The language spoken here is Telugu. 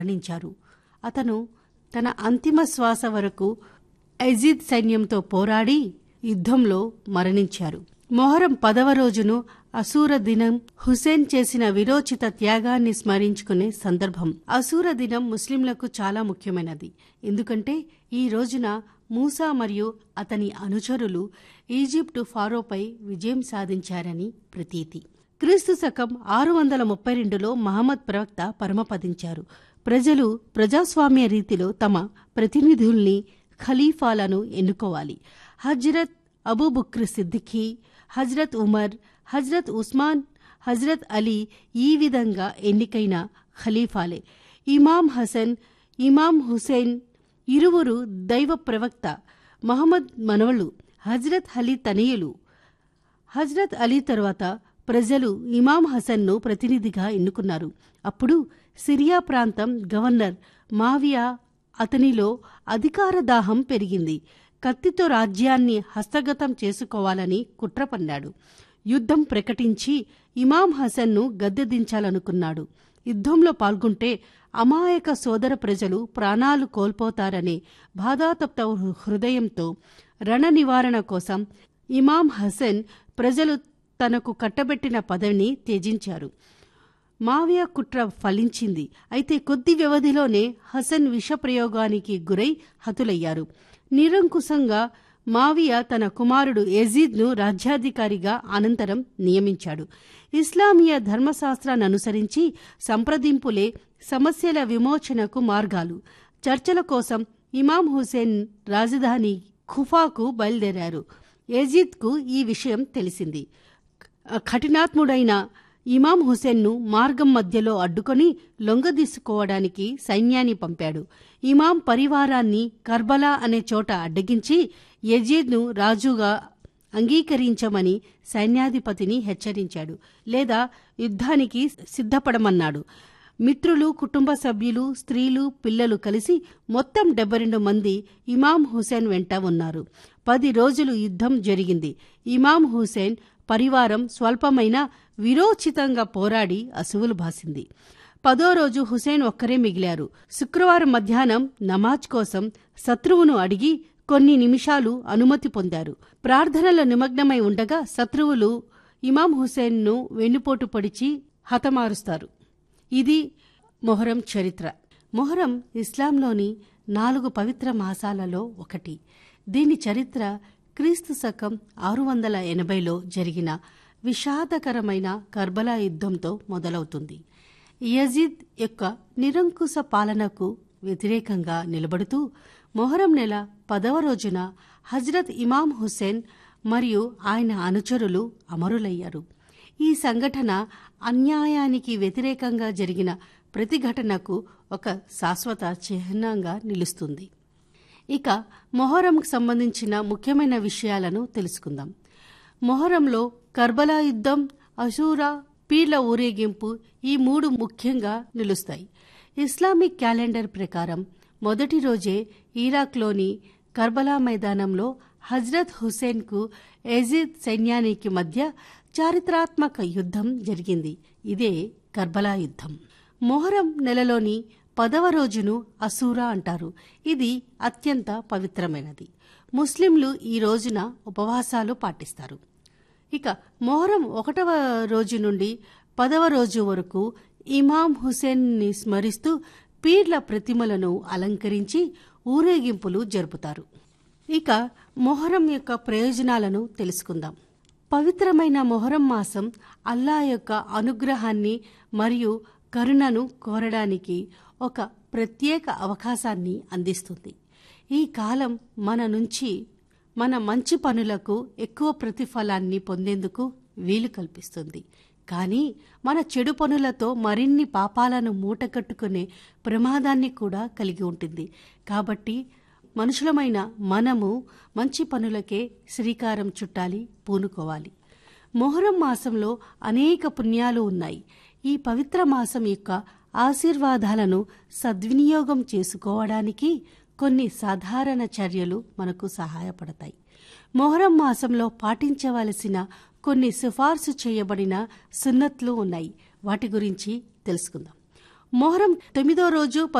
మరణించారు అతను తన అంతిమ శ్వాస వరకు యజీద్ సైన్యంతో పోరాడి యుద్ధంలో మరణించారు మొహరం పదవ రోజును అసూర దినం హుసేన్ చేసిన విరోచిత త్యాగాన్ని స్మరించుకునే సందర్భం అసూర దినం ముస్లింలకు చాలా ముఖ్యమైనది ఎందుకంటే ఈ రోజున మూసా మరియు అతని అనుచరులు ఈజిప్టు ఫారోపై విజయం సాధించారని ప్రతీతి క్రీస్తు శకం ఆరు వందల ముప్పై రెండులో మహమ్మద్ ప్రవక్త పరమపదించారు ప్రజలు ప్రజాస్వామ్య రీతిలో తమ ప్రతినిధుల్ని ఖలీఫాలను ఎన్నుకోవాలి హజ్రత్ అబూబుక్ర్ సిద్దిఖీ హజ్రత్ ఉమర్ హజ్రత్ ఉస్మాన్ హజ్రత్ అలీ ఈ విధంగా ఎన్నికైన ఖలీఫాలే ఇమాం హసన్ ఇమాం హుసేన్ ఇరువురు దైవ ప్రవక్త మహమ్మద్ మనవళ్ళు హజ్రత్ అలీ తనయులు హజ్రత్ అలీ తరువాత ప్రజలు ఇమాం హసన్ను ప్రతినిధిగా ఎన్నుకున్నారు అప్పుడు సిరియా ప్రాంతం గవర్నర్ మావియా అతనిలో అధికార దాహం పెరిగింది కత్తితో రాజ్యాన్ని హస్తగతం చేసుకోవాలని కుట్ర పన్నాడు యుద్ధం ప్రకటించి ఇమాం హసన్ను గద్దెదించాలనుకున్నాడు యుద్ధంలో పాల్గొంటే అమాయక సోదర ప్రజలు ప్రాణాలు కోల్పోతారనే బాధాతప్త హృదయంతో రణ నివారణ కోసం ఇమాం హసన్ ప్రజలు తనకు కట్టబెట్టిన పదవిని త్యజించారు మావియా కుట్ర ఫలించింది అయితే కొద్ది వ్యవధిలోనే హసన్ విషప్రయోగానికి గురై హతులయ్యారు నిరంకుశంగా మావియా తన కుమారుడు యజీద్ను రాజ్యాధికారిగా అనంతరం నియమించాడు ఇస్లామీయ ధర్మశాస్త్రాన్ని అనుసరించి సంప్రదింపులే సమస్యల విమోచనకు మార్గాలు చర్చల కోసం ఇమాం హుసేన్ రాజధాని ఖుఫాకు బయలుదేరారు యజీద్కు ఈ విషయం తెలిసింది కఠినాత్ముడైన ఇమాం హుసేన్ను మార్గం మధ్యలో అడ్డుకొని లొంగదీసుకోవడానికి సైన్యాన్ని పంపాడు ఇమాం పరివారాన్ని కర్బలా అనే చోట అడ్డగించి యజీద్ను రాజుగా అంగీకరించమని సైన్యాధిపతిని హెచ్చరించాడు లేదా యుద్ధానికి సిద్ధపడమన్నాడు మిత్రులు కుటుంబ సభ్యులు స్త్రీలు పిల్లలు కలిసి మొత్తం డెబ్బై రెండు మంది ఇమాం హుసేన్ వెంట ఉన్నారు పది రోజులు యుద్ధం జరిగింది ఇమాం హుసేన్ పరివారం స్వల్పమైన విరోచితంగా పోరాడి అసువులు బాసింది పదో రోజు హుసేన్ ఒక్కరే మిగిలారు శుక్రవారం మధ్యాహ్నం నమాజ్ కోసం శత్రువును అడిగి కొన్ని నిమిషాలు అనుమతి పొందారు ప్రార్థనలో నిమగ్నమై ఉండగా శత్రువులు ఇమాం హుసేన్ను వెన్నుపోటు పొడిచి హతమారుస్తారు ఇది మొహరం చరిత్ర మొహరం ఇస్లాంలోని నాలుగు పవిత్ర మాసాలలో ఒకటి దీని చరిత్ర క్రీస్తు శకం ఆరు వందల ఎనభైలో జరిగిన విషాదకరమైన కర్బలా యుద్ధంతో మొదలవుతుంది యజీద్ యొక్క నిరంకుశ పాలనకు వ్యతిరేకంగా నిలబడుతూ మొహరం నెల పదవ రోజున హజ్రత్ ఇమాం హుసేన్ మరియు ఆయన అనుచరులు అమరులయ్యారు ఈ సంఘటన అన్యాయానికి వ్యతిరేకంగా జరిగిన ప్రతిఘటనకు ఒక శాశ్వత చిహ్నంగా నిలుస్తుంది ఇక మొహరంకు సంబంధించిన ముఖ్యమైన విషయాలను తెలుసుకుందాం మొహరంలో కర్బలా యుద్ధం అశూరా పీర్ల ఊరేగింపు ఈ మూడు ముఖ్యంగా నిలుస్తాయి ఇస్లామిక్ క్యాలెండర్ ప్రకారం మొదటి రోజే ఇరాక్లోని కర్బలా మైదానంలో హజ్రత్ హుసేన్కు యజీద్ సైన్యానికి మధ్య చారిత్రాత్మక యుద్ధం జరిగింది ఇదే కర్బలా యుద్ధం మొహరం నెలలోని పదవ రోజును అసూరా అంటారు ఇది అత్యంత పవిత్రమైనది ముస్లింలు ఈ రోజున ఉపవాసాలు పాటిస్తారు ఇక మొహరం ఒకటవ రోజు నుండి పదవ రోజు వరకు ఇమాం హుసేన్ని స్మరిస్తూ పీర్ల ప్రతిమలను అలంకరించి ఊరేగింపులు జరుపుతారు ఇక మొహరం యొక్క ప్రయోజనాలను తెలుసుకుందాం పవిత్రమైన మొహరం మాసం అల్లా యొక్క అనుగ్రహాన్ని మరియు కరుణను కోరడానికి ఒక ప్రత్యేక అవకాశాన్ని అందిస్తుంది ఈ కాలం మన నుంచి మన మంచి పనులకు ఎక్కువ ప్రతిఫలాన్ని పొందేందుకు వీలు కల్పిస్తుంది కానీ మన చెడు పనులతో మరిన్ని పాపాలను మూటకట్టుకునే ప్రమాదాన్ని కూడా కలిగి ఉంటుంది కాబట్టి మనుషులమైన మనము మంచి పనులకే శ్రీకారం చుట్టాలి పూనుకోవాలి మొహరం మాసంలో అనేక పుణ్యాలు ఉన్నాయి ఈ పవిత్ర మాసం యొక్క ఆశీర్వాదాలను సద్వినియోగం చేసుకోవడానికి కొన్ని సాధారణ చర్యలు మనకు సహాయపడతాయి మొహరం మాసంలో పాటించవలసిన కొన్ని సిఫార్సు చేయబడిన సున్నత్లు ఉన్నాయి వాటి గురించి తెలుసుకుందాం మొహరం తొమ్మిదో రోజు